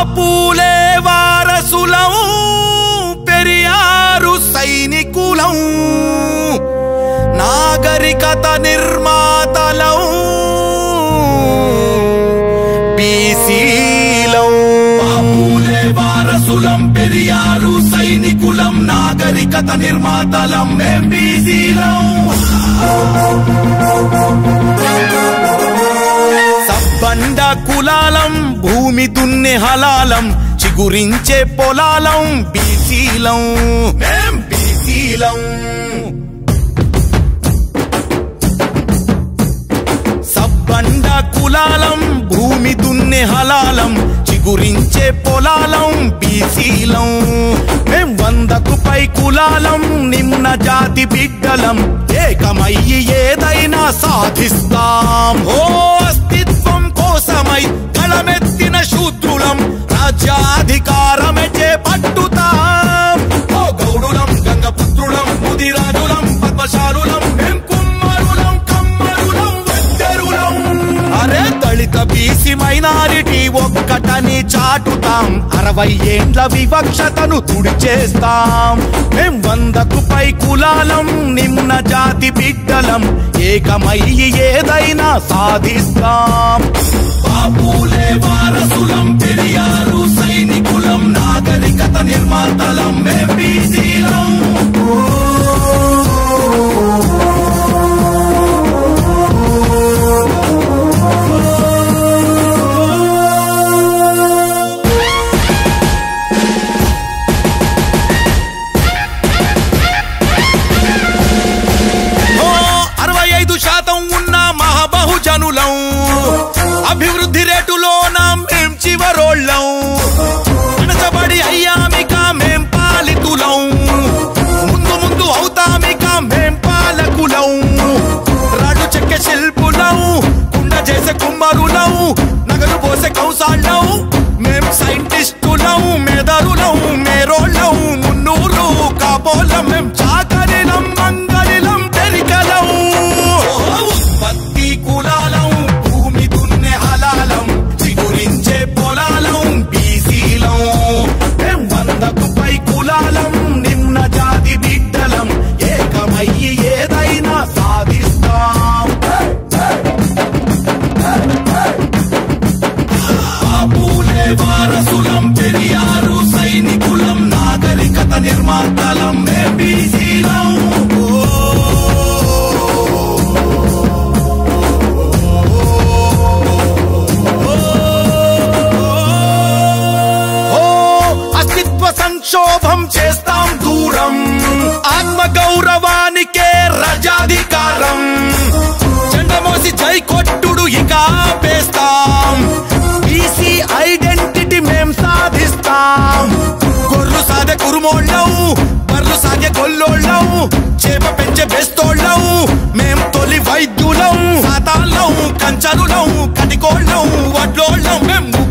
బాపులే వారసులం పెరియారు సైనికులం నాగరికత నిర్మాతలం బీసీలం బాపులే వారసులం పెరియారు సైనికులం నాగరికత నిర్మాతలం మేం బీసీలం సబ్బండ కులాలం భూమి దున్నే హలాలం చిగురించే పొలాలం బీసీలం మేం బీసీలం సబ్బండ కులాలం భూమి దున్నే హలాలం చిగురించే పొలాలం బీసీలం మేం వందకు పై కులాలం నిమ్న జాతి బిడ్డలం ఏకమయ్యి ఏదైనా సాధిస్తాం ఓ అస్తిత్వం కోసమై కళమెత్తిన శూద్రులం రాజ్యాధికారమే చేపట్టుతాం ఓ గౌడులం గంగపుత్రులం ముదిరాజులం పద్మశాలులం మేం కుమ్మరులం కమ్మరులం వెద్దరులం అరే దళిత బీసీ మైనారిటీ ఒక్కటని చాటుతాం అరవై ఏండ్ల వివక్షతను తుడిచేస్తాం మేం వందకు పై కులాలం నిమ్న జాతి బిడ్డలం ఏకమయ్యి ఏదైనా సాధిస్తాం బాపులే వారసులం పెరియారు సైనికులం నాగరికత నిర్మాతలం మేం బీసీలం ఓ అరవై ఐదు శాతం ఉన్న మహాబహుజనులం అభివృద్ధి రేటులోన మేం చివరోళ్ళం అణచబడి అయ్యామిక మేం పాలితులం ముందు ముందు అవుతామిక మేం పాలకులం రాడు చెక్క శిల్పులం కుండ చేసే కుమ్మరులం నగలు పోసే కౌసాళ్ళం మేం సైంటిస్టులం మెదరులం మేరోళ్ళం మున్నూరు కాబోలం మేం చాకరిలం మంగళిలం తెరికలం ఉత్పత్తి కులాలం భూమి దున్నే హలాలం చిగురించే పొలాలం బీసీలం మేం వందకు పై కులాలం నిమ్న జాతి బిడ్డలం ఏకమయ్యి ఏదైనా సాధిస్తాం బాపులే వారసులం పెరియారు సైనికులం నాగరికత నిర్మాతలం మేం బీసీలం ఓ అస్తిత్వ సంక్షోభం చేస్తాం దూరం ఆత్మ గౌరవానికే రజాధికారం చెండమోసి జై కొట్టుడు ఇక ఆపేస్తాం బీసీ ఐడెంటిటీ మేం సాధిస్తాం గొర్రు సాధె కురుమోళ్ళం బర్రు సాగే గొల్లోళ్ళం చేప పెంచే బెస్తోళ్ళం మేం తొలి వైద్యులం సాతాళ్ళం కంచరులం కటికోళ్ళం వడ్లోళ్ళం మేం